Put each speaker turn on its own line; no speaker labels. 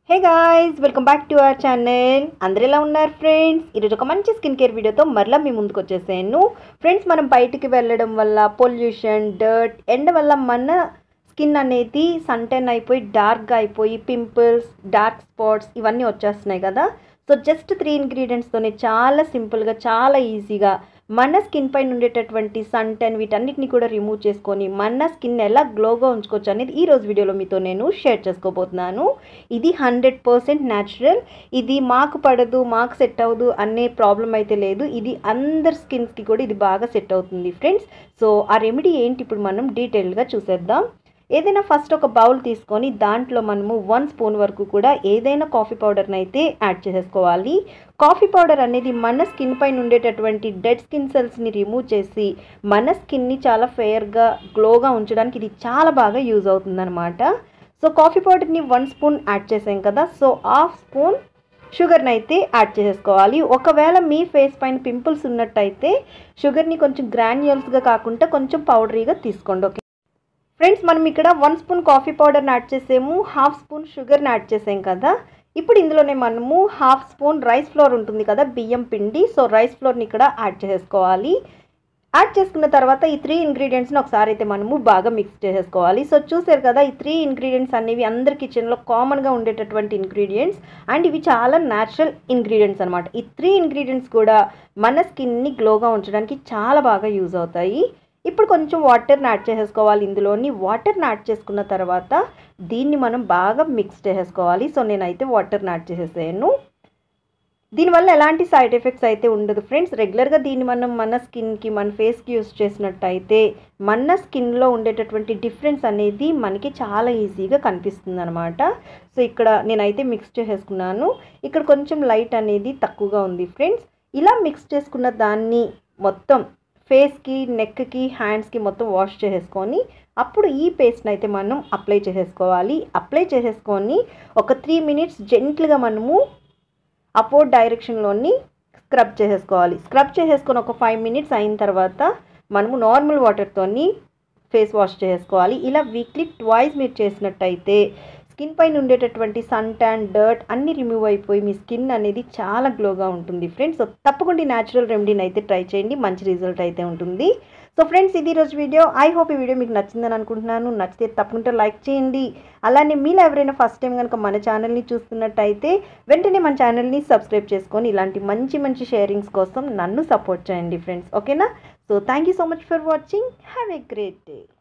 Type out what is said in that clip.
hey guys welcome back to our channel అందరు ఎలా ఉన్నారు ఫ్రెండ్స్ ఈరోజు ఒక మంచి స్కిన్ కేర్ వీడియోతో మరలా మీ ముందుకు వచ్చేసాను ఫ్రెండ్స్ మనం బయటికి వెళ్ళడం వల్ల పొల్యూషన్ డర్ట్ ఎండ వల్ల మన స్కిన్ అనేది సన్టెన్ అయిపోయి డార్క్గా అయిపోయి పింపుల్స్ డార్క్ స్పాట్స్ ఇవన్నీ వచ్చేస్తున్నాయి కదా సో జస్ట్ త్రీ ఇంగ్రీడియంట్స్తోనే చాలా సింపుల్గా చాలా ఈజీగా మన స్కిన్ పైన ఉండేటటువంటి సన్ టెన్ వీటన్నిటిని కూడా రిమూవ్ చేసుకొని మన స్కిన్ ఎలా గ్లోగా ఉంచుకోవచ్చు అనేది ఈ రోజు వీడియోలో మీతో నేను షేర్ చేసుకోబోతున్నాను ఇది హండ్రెడ్ పర్సెంట్ న్యాచురల్ ఇది మాకు పడదు మాకు సెట్ అవ్వదు అనే ప్రాబ్లం అయితే లేదు ఇది అందరి స్కిన్స్కి కూడా ఇది బాగా సెట్ అవుతుంది ఫ్రెండ్స్ సో ఆ రెమెడీ ఏంటి ఇప్పుడు మనం డీటెయిల్గా చూసేద్దాం ఏదైనా ఫస్ట్ ఒక బౌల్ తీసుకొని దాంట్లో మనము వన్ స్పూన్ వరకు కూడా ఏదైనా కాఫీ పౌడర్ని అయితే యాడ్ చేసేసుకోవాలి కాఫీ పౌడర్ అనేది మన స్కిన్ పైన ఉండేటటువంటి డెడ్ స్కిన్ సెల్స్ని రిమూవ్ చేసి మన స్కిన్ని చాలా ఫెయిర్గా గ్లోగా ఉంచడానికి ఇది చాలా బాగా యూజ్ అవుతుందన్నమాట సో కాఫీ పౌడర్ని వన్ స్పూన్ యాడ్ చేసాం కదా సో హాఫ్ స్పూన్ షుగర్ని అయితే యాడ్ చేసేసుకోవాలి ఒకవేళ మీ ఫేస్ పైన పింపుల్స్ ఉన్నట్టయితే షుగర్ని కొంచెం గ్రాన్యువల్స్గా కాకుండా కొంచెం పౌడరీగా తీసుకోండి ఓకే ఫ్రెండ్స్ మనం ఇక్కడ వన్ స్పూన్ కాఫీ పౌడర్ని యాడ్ చేసాము హాఫ్ స్పూన్ షుగర్ని యాడ్ చేసాం కదా ఇప్పుడు ఇందులోనే మనము హాఫ్ స్పూన్ రైస్ ఫ్లోర్ ఉంటుంది కదా బియ్యం పిండి సో రైస్ ఫ్లోర్ని ఇక్కడ యాడ్ చేసేసుకోవాలి యాడ్ చేసుకున్న తర్వాత ఈ త్రీ ఇంగ్రీడియంట్స్ని ఒకసారి అయితే మనము బాగా మిక్స్ చేసేసుకోవాలి సో చూసారు కదా ఈ త్రీ ఇంగ్రీడియంట్స్ అనేవి అందరి కిచెన్లో కామన్గా ఉండేటటువంటి ఇంగ్రీడియంట్స్ అండ్ ఇవి చాలా న్యాచురల్ ఇంగ్రీడియంట్స్ అనమాట ఈ త్రీ ఇంగ్రీడియంట్స్ కూడా మన స్కిన్ని గ్లోగా ఉంచడానికి చాలా బాగా యూజ్ అవుతాయి ఇప్పుడు కొంచెం వాటర్ని యాడ్ చేసేసుకోవాలి ఇందులోని వాటర్ని యాడ్ చేసుకున్న తర్వాత దీన్ని మనం బాగా మిక్స్ చేసేసుకోవాలి సో నేనైతే వాటర్ని యాడ్ చేసేసాను దీనివల్ల ఎలాంటి సైడ్ ఎఫెక్ట్స్ అయితే ఉండదు ఫ్రెండ్స్ రెగ్యులర్గా దీన్ని మనం మన స్కిన్కి మన ఫేస్కి యూస్ చేసినట్టయితే మన స్కిన్లో ఉండేటటువంటి డిఫరెన్స్ అనేది మనకి చాలా ఈజీగా కనిపిస్తుంది అనమాట సో ఇక్కడ నేనైతే మిక్స్ చేసేసుకున్నాను ఇక్కడ కొంచెం లైట్ అనేది తక్కువగా ఉంది ఫ్రెండ్స్ ఇలా మిక్స్ చేసుకున్న దాన్ని మొత్తం ఫేస్కి నెక్కి హ్యాండ్స్కి మొత్తం వాష్ చేసేసుకొని అప్పుడు ఈ పేస్ట్ని అయితే మనం అప్లై చేసేసుకోవాలి అప్లై చేసేసుకొని ఒక త్రీ మినిట్స్ జెంట్లుగా మనము అపోర్డ్ డైరెక్షన్లోని స్క్రబ్ చేసేసుకోవాలి స్క్రబ్ చేసేసుకొని ఒక ఫైవ్ మినిట్స్ అయిన తర్వాత మనము నార్మల్ వాటర్తోని ఫేస్ వాష్ చేసుకోవాలి ఇలా వీక్లీ ట్వైస్ మీరు చేసినట్టయితే స్కిన్ పైన ఉండేటటువంటి సన్ ట్యాన్ డర్ట్ అన్ని రిమూవ్ అయిపోయి మీ స్కిన్ అనేది చాలా గ్లోగా ఉంటుంది ఫ్రెండ్స్ సో తప్పకుండా ఈ న్యాచురల్ రెమెడీని అయితే ట్రై చేయండి మంచి రిజల్ట్ అయితే ఉంటుంది సో ఫ్రెండ్స్ ఇది రోజు వీడియో ఐ హోప్ ఈ వీడియో మీకు నచ్చిందని అనుకుంటున్నాను నచ్చితే తప్పకుండా లైక్ చేయండి అలానే మీలో ఎవరైనా ఫస్ట్ టైం కనుక మన ఛానల్ని చూస్తున్నట్టయితే వెంటనే మన ఛానల్ని సబ్స్క్రైబ్ చేసుకొని ఇలాంటి మంచి మంచి షేరింగ్స్ కోసం నన్ను సపోర్ట్ చేయండి ఫ్రెండ్స్ ఓకేనా so thank you so much for watching have a great day